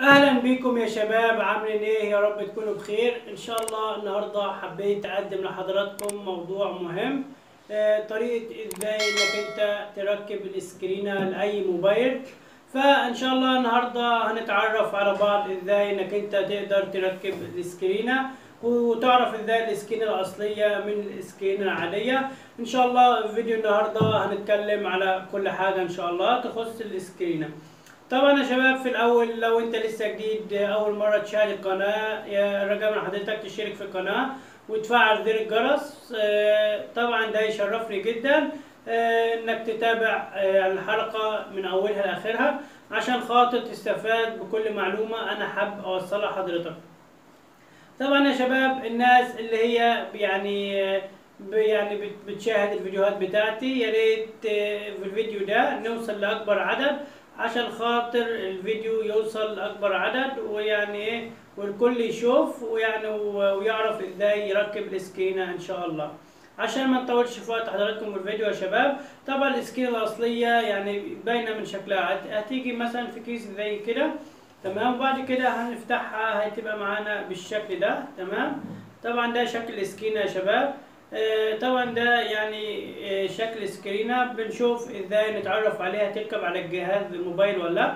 اهلا بيكم يا شباب عاملين ايه يا رب تكونوا بخير ان شاء الله النهارده حبيت اقدم لحضراتكم موضوع مهم آه، طريقه ازاي انك انت تركب السكرينه لاي موبايل فان شاء الله النهارده هنتعرف على بعض ازاي انك انت تقدر تركب السكرينه وتعرف ازاي السكرينه الاصليه من السكرينه العاديه ان شاء الله في فيديو النهارده هنتكلم على كل حاجه ان شاء الله تخص السكرينه طبعا يا شباب في الاول لو انت لسه جديد اول مره تشاهد القناه يا رجاء من حضرتك تشترك في القناه وتفعل زر الجرس آه، طبعا ده يشرفني جدا آه، انك تتابع آه، الحلقه من اولها لاخرها عشان خاطر تستفاد بكل معلومه انا حابب اوصلها لحضرتك طبعا يا شباب الناس اللي هي يعني ب- يعني بت- بتشاهد الفيديوهات بتاعتي يا ريت آه، في الفيديو ده نوصل لاكبر عدد عشان خاطر الفيديو يوصل لاكبر عدد ويعني ايه والكل يشوف ويعني و- ويعرف ازاي يركب السكرينه ان شاء الله عشان ما نطولش في وقت حضراتكم الفيديو يا شباب طبعا السكرينه الاصليه يعني باينه من شكلها هت- هتيجي مثلا في كيس زي كده تمام وبعد كده هنفتحها هتبقى معانا بالشكل ده تمام طبعا ده شكل السكرينه يا شباب آه، طبعا ده يعني آه، شكل سكرينه بنشوف ازاي نتعرف عليها تركب على الجهاز الموبايل ولا لا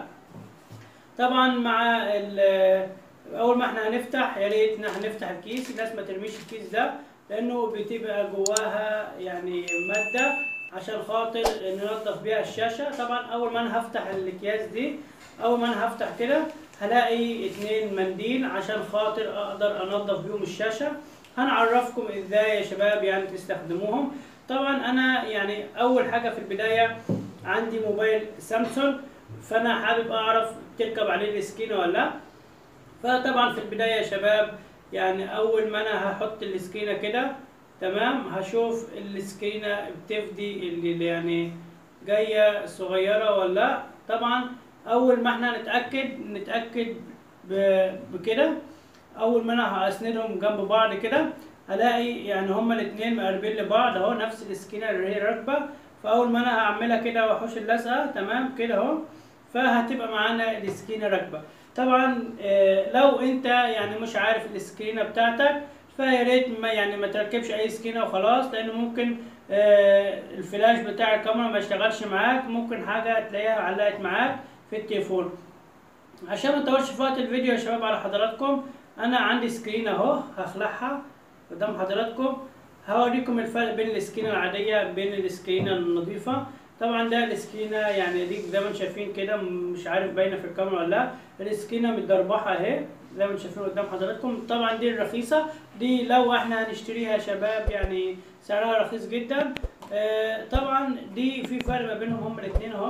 طبعا مع ال- اول ما احنا هنفتح يا ريت ان احنا نفتح الكيس الناس ما ترميش الكيس ده لانه بتبقى جواها يعني ماده عشان خاطر ننظف بيها الشاشه طبعا اول ما انا هفتح الاكياس دي اول ما انا هفتح كده هلاقي اتنين منديل عشان خاطر اقدر انظف بيهم الشاشه هنعرفكم ازاي يا شباب يعني تستخدموهم طبعا انا يعني اول حاجه في البدايه عندي موبايل سامسونج فانا حابب اعرف تركب عليه السكينه ولا لا فطبعا في البدايه يا شباب يعني اول ما انا هحط السكينه كده تمام هشوف السكينه بتفدي اللي اللي يعني جايه صغيره ولا لا طبعا اول ما احنا نتاكد نتاكد ب- بكده اول ما انا هسندهم جنب بعض كده هلاقي يعني هما الاتنين مقربين لبعض اهو نفس السكينه اللي هي راكبه فاول ما انا هعملها كده واحوش اللزقه تمام كده اهو فهتبقى معانا السكينه راكبه طبعا آه، لو انت يعني مش عارف السكرينه بتاعتك فيا ريت ما يعني ما تركبش اي سكينه وخلاص لان ممكن آه، الفلاش بتاع الكاميرا ما يشتغلش معاك ممكن حاجه تلاقيها علقت معاك في التليفون عشان ما نطولش في وقت الفيديو يا شباب على حضراتكم انا عندي سكرين اهو هخلعها قدام حضراتكم هوريكم الفرق بين السكرينه العاديه بين السكرينه النظيفه طبعا ده السكرينه يعني دي زي ما انتم شايفين كده مش عارف باينه في الكاميرا ولا لا السكرينه متدربحه اهي زي ما انتم شايفين قدام حضراتكم طبعا دي الرخيصه دي لو احنا هنشتريها يا شباب يعني سعرها رخيص جدا آه طبعا دي في فرق ما بينهم هما الاثنين اهو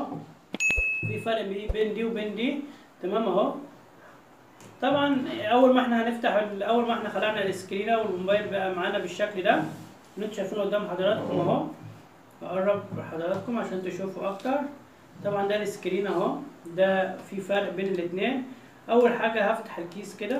في فرق بي- بين دي وبين دي تمام اهو طبعا اول ما احنا هنفتح ال- اول ما احنا خلعنا السكرينه والموبايل بقى معانا بالشكل ده اللي انتوا شايفينه قدام حضراتكم اهو بقرب لحضراتكم عشان تشوفوا اكتر طبعا ده السكرين اهو ده في فرق بين الاتنين اول حاجه هفتح الكيس كده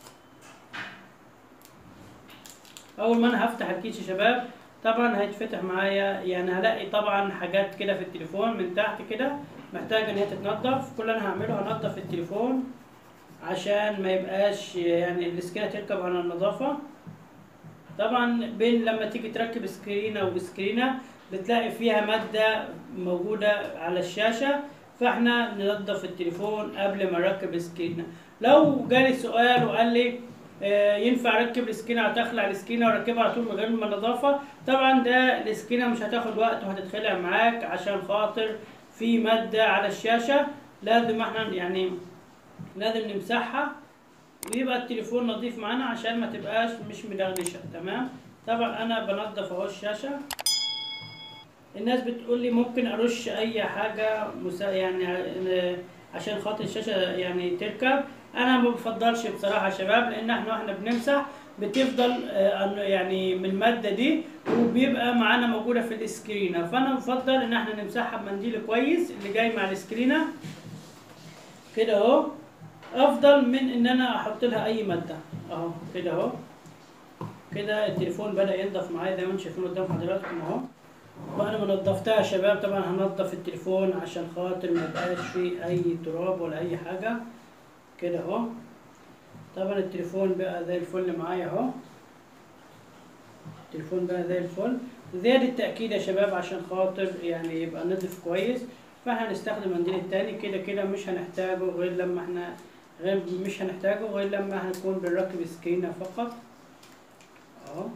اول ما انا هفتح الكيس يا شباب طبعا هيتفتح معايا يعني هلاقي طبعا حاجات كده في التليفون من تحت كده محتاجه ان هي تتنضف كل اللي انا هعمله هنضف التليفون عشان ما يبقاش يعني السكرينه تركب على النظافه طبعا بين لما تيجي تركب سكرينه وسكرينه بتلاقي فيها ماده موجوده على الشاشه فاحنا ننظف التليفون قبل ما نركب السكرينه لو جالي سؤال وقال لي آه، ينفع اركب السكينه هتخلع السكينه واركبها على طول من غير ما نظافه طبعا ده السكينه مش هتاخد وقت وهتتخلع معاك عشان خاطر في ماده على الشاشه لازم احنا يعني لازم نمسحها ويبقى التليفون نظيف معانا عشان ما تبقاش مش مدغدشه تمام طبعا انا بنضف اهو الشاشه الناس بتقول لي ممكن ارش اي حاجه مسا يعني آه، عشان خاطر الشاشه يعني تركب انا ما بفضلش بصراحه يا شباب لان احنا واحنا بنمسح بتفضل آه، أن- يعني من الماده دي وبيبقى معانا موجوده في السكرينه فانا بفضل ان احنا نمسحها بمنديل كويس اللي جاي مع السكرينه كده اهو افضل من ان انا احط لها اي ماده اهو كده اهو كده التليفون بدا ينضف معايا زي ما انتم شايفين قدام حضراتكم اهو بعد ما نضفتها يا شباب طبعا هنضف التليفون عشان خاطر ما يبقاش فيه اي تراب ولا اي حاجه كده اهو طبعا التليفون بقى زي الفل معايا اهو التليفون بقى زي الفل زيادة التأكيد يا شباب عشان خاطر يعني يبقى نضيف كويس فهنستخدم المنديل التاني كده كده مش هنحتاجه غير لما احنا غير مش هنحتاجه غير لما هنكون بنركب سكرينة فقط اهو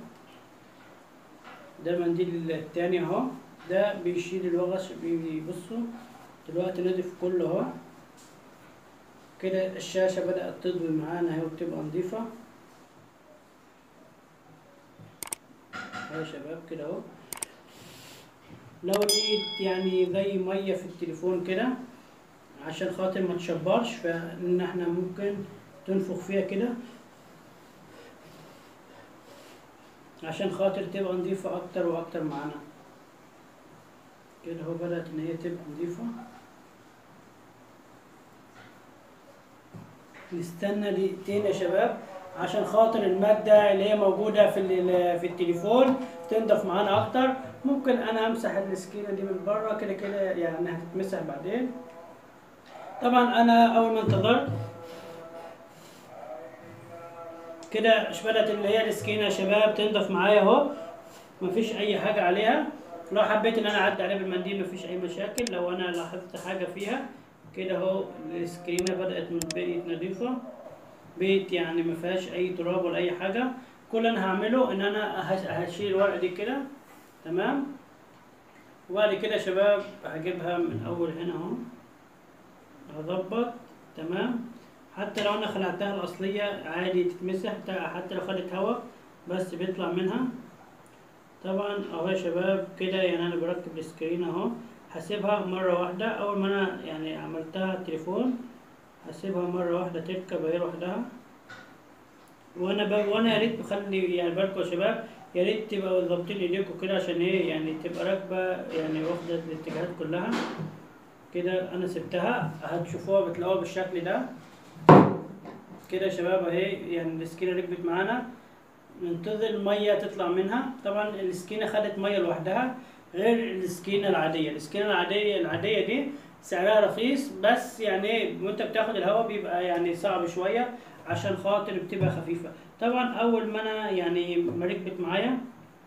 ده المنديل التاني اهو ده بيشيل الوغش بيبصوا دلوقتي نضيف كله اهو كده الشاشة بدأت تضوي معانا اهي وبتبقى نضيفة اهو يا شباب كده اهو لو لقيت يعني زي مية في التليفون كده عشان خاطر ما تشبرش فان احنا ممكن تنفخ فيها كده عشان خاطر تبقى نضيفة اكتر واكتر معانا كده اهو بدأت ان هي تبقى نضيفة نستنى دقيقتين يا شباب عشان خاطر المادة اللي هي موجودة في ال- في التليفون تنضف معانا أكتر ممكن أنا أمسح السكينة دي من بره كده كده يعني هتتمسح بعدين طبعا أنا أول ما انتظرت كده بدأت اللي هي السكينة يا شباب تنضف معايا أهو مفيش أي حاجة عليها لو حبيت إن أنا أعدي عليها بالمنديل مفيش أي مشاكل لو أنا لاحظت حاجة فيها كده أهو السكرينة بدأت من بقيت نضيفة بيت يعني ما فيهاش اي تراب ولا اي حاجه كل اللي انا هعمله ان انا هش- هشيل الورقه دي كده تمام وبعد كده يا شباب هجيبها من اول هنا اهو هظبط تمام حتى لو انا خلعتها الاصليه عادي تتمسح تا- حتى لو خدت هوا بس بيطلع منها طبعا اهو يا شباب كده يعني انا بركب السكرين اهو هسيبها مره واحده اول ما انا يعني عملتها على التليفون هسيبها مرة واحدة تركب اهي لوحدها وانا ب... وانا يا ريت بخلي يعني بالكم يا شباب يا ريت تبقوا ظابطين ايديكم كده عشان ايه يعني تبقى راكبة يعني واخدة الاتجاهات كلها كده انا سبتها هتشوفوها بتلاقوها بالشكل ده كده يا شباب اهي يعني السكينة ركبت معانا ننتظر المية تطلع منها طبعا السكينة خدت مية لوحدها غير السكينة العادية السكينة العادية العادية دي سعرها رخيص بس يعني ايه وانت بتاخد الهواء بيبقى يعني صعب شوية عشان خاطر بتبقى خفيفة طبعا اول ما انا يعني ما ركبت معايا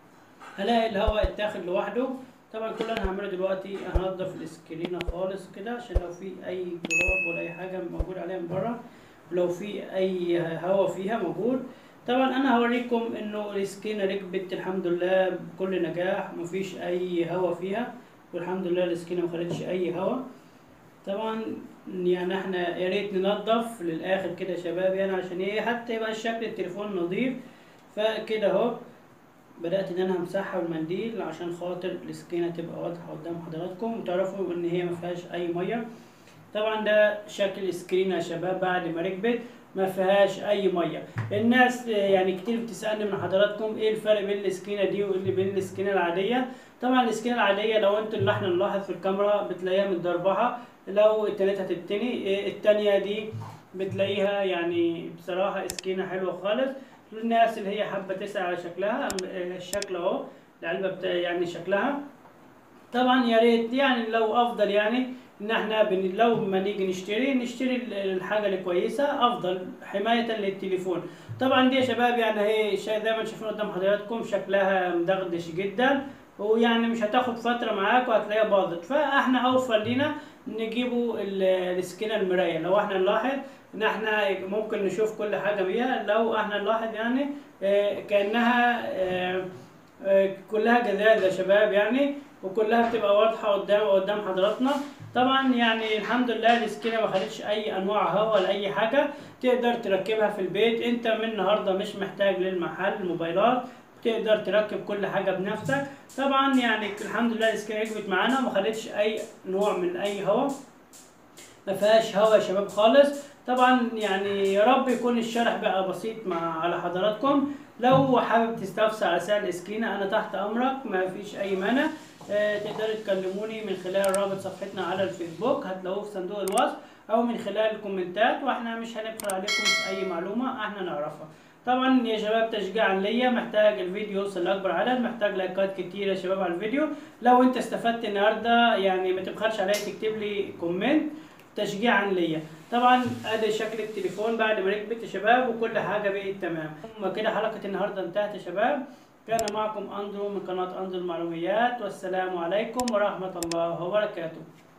هلاقي الهواء اتاخد لوحده طبعا كل اللي انا هعمله دلوقتي هنضف السكرينة خالص كده عشان لو في اي تراب ولا اي حاجة موجود عليها من بره ولو في اي هواء فيها موجود طبعا انا هوريكم انه السكينة ركبت الحمد لله بكل نجاح مفيش اي هواء فيها والحمد لله السكينة ما خدتش اي هواء طبعا يعني احنا يا ريت ننضف للاخر كده يا شباب يعني عشان ايه حتى يبقى الشكل التليفون نظيف فكده اهو بدأت ان انا امسحها بالمنديل عشان خاطر السكينة تبقى واضحة قدام حضراتكم وتعرفوا ان هي ما فيهاش اي مية طبعا ده شكل السكرين يا شباب بعد ما ركبت ما فيهاش اي ميه الناس آه، يعني كتير بتسالني من حضراتكم ايه الفرق بين السكينه دي واللي بين السكينه العاديه طبعا السكينه العاديه لو انت اللي احنا نلاحظ في الكاميرا بتلاقيها متدربحه لو التالتة هتتني آه، التانية دي بتلاقيها يعني بصراحة سكينة حلوة خالص للناس اللي هي حابة تسعى على شكلها آه، الشكل اهو العلبة بتا يعني شكلها طبعا يا ريت يعني لو افضل يعني ان احنا بن لو ما نيجي نشتري نشتري ال- الحاجه الكويسه افضل حمايه للتليفون طبعا دي يا شباب يعني هي شا- زي ما شايفين قدام حضراتكم شكلها مدغدش جدا ويعني مش هتاخد فتره معاك وهتلاقيها باظت فاحنا اوفر لينا نجيبوا ال- السكينه المرايه لو احنا نلاحظ ان احنا ممكن نشوف كل حاجه بيها لو احنا نلاحظ يعني آه، كانها آه، آه، كلها جزاز يا شباب يعني وكلها بتبقى واضحه قدام قدام حضراتنا طبعا يعني الحمد لله السكينه ما خدتش اي انواع هوا ولا اي حاجه تقدر تركبها في البيت انت من النهارده مش محتاج للمحل موبايلات تقدر تركب كل حاجه بنفسك طبعا يعني الحمد لله السكينه ركبت معانا وما خدتش اي نوع من اي هوا ما فيهاش هوا يا شباب خالص طبعا يعني يا رب يكون الشرح بقى بسيط مع على حضراتكم لو حابب تستفسر على سعر السكينة أنا تحت أمرك ما فيش أي مانع آه، تقدروا تكلموني من خلال رابط صفحتنا على الفيسبوك هتلاقوه في صندوق الوصف أو من خلال الكومنتات وإحنا مش هنبخل عليكم في أي معلومة إحنا نعرفها طبعا يا شباب تشجيعا ليا محتاج الفيديو يوصل لاكبر عدد محتاج لايكات كتير يا شباب على الفيديو لو انت استفدت النهارده يعني ما تبخلش عليا تكتب لي كومنت تشجيعا ليا طبعا ادي شكل التليفون بعد ما ركبت يا شباب وكل حاجه بقت تمام وكده حلقه النهارده انتهت يا شباب كان معكم اندرو من قناه اندرو المعلوميات والسلام عليكم ورحمه الله وبركاته